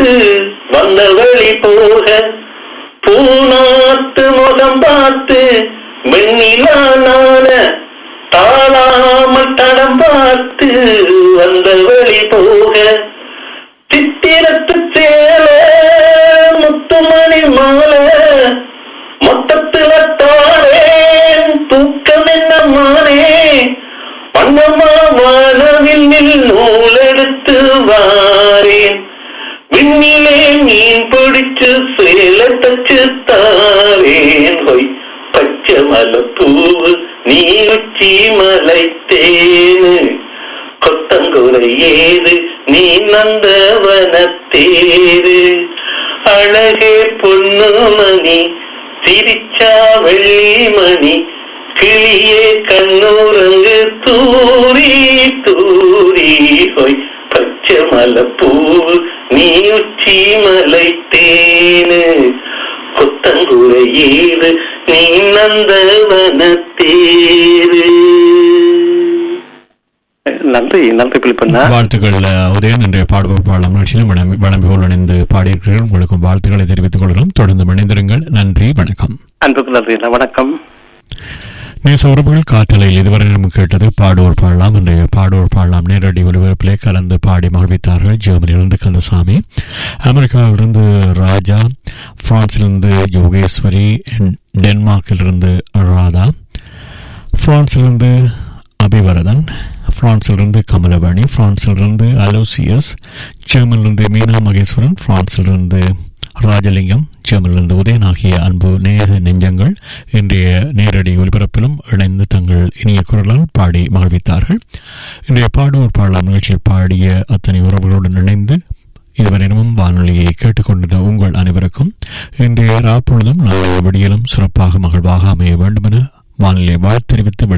பார்த்து வந்த வழி போக பூநாத்து முகம் பார்த்து வெண்ணிலா நான தாழாமல் தடம் பார்த்து வந்த வழி போக சித்திரத்து சேல முத்துமணி மாலை மொத்தத்துல தாரேன் தூக்கம் என்ன மானே பண்ணமா வானவில் நூலெடுத்து வாரேன் விண்ணிலே மீன் பிடிச்சு சேல தச்சு தாரேன் ஹொய் பச்சை மலப்பூவு நீ உச்சி மலை தேனு கொத்தங்குறை ஏது நீ நந்தவனத்தேரு அழகே பொன்னுமணி சிரிச்சா வெள்ளிமணி கிளியே கண்ணூரங்கு தூரி தூரி ஹொய் பச்சை மலப்பூவு நீ உச்சி மலை தேனு கொத்தங்குறை ஏது நீ நந்தவனத்தேரு நன்றி நன்றி பிலிப்பண்ணா வாழ்த்துக்கள் உதயன் இன்றைய பாடுவோர் பாடலாம் நிகழ்ச்சியிலும் வளம்பி வளம்பிகோல் இணைந்து பாடியிருக்கிறீர்கள் உங்களுக்கும் வாழ்த்துக்களை தெரிவித்துக் கொள்கிறோம் தொடர்ந்து இணைந்திருங்கள் நன்றி வணக்கம் அன்புக்கு நன்றி வணக்கம் நேச உறவுகள் காற்றலையில் இதுவரை நம்ம கேட்டது பாடுவோர் பாடலாம் இன்றைய பாடுவோர் பாடலாம் நேரடி ஒலிபரப்பிலே கலந்து பாடி மகிழ்வித்தார்கள் ஜெர்மனியிலிருந்து கந்தசாமி அமெரிக்காவிலிருந்து ராஜா பிரான்சிலிருந்து யோகேஸ்வரி டென்மார்க்கிலிருந்து ராதா பிரான்சிலிருந்து அபிவரதன் பிரான்சிலிருந்து கமலவாணி பிரான்சிலிருந்து அலோசியஸ் ஜெர்மனிலிருந்து மீனா மகேஸ்வரன் பிரான்சிலிருந்து ராஜலிங்கம் ஜெர்மனிலிருந்து உதயன் ஆகிய அன்பு நேர நெஞ்சங்கள் இன்றைய நேரடி ஒலிபரப்பிலும் இணைந்து தங்கள் இனிய குரலால் பாடி மகிழ்வித்தார்கள் இன்றைய பாடுவோர் பாடலாம் நிகழ்ச்சியில் பாடிய அத்தனை உறவுகளுடன் இணைந்து இதுவரையிலும் வானொலியை கேட்டுக்கொண்டிருந்த உங்கள் அனைவருக்கும் இன்றைய ராப்பொழுதும் நாளைய விடியலும் சிறப்பாக மகிழ்வாக அமைய வேண்டுமென வானிலை வாழ்த்தெரிவித்து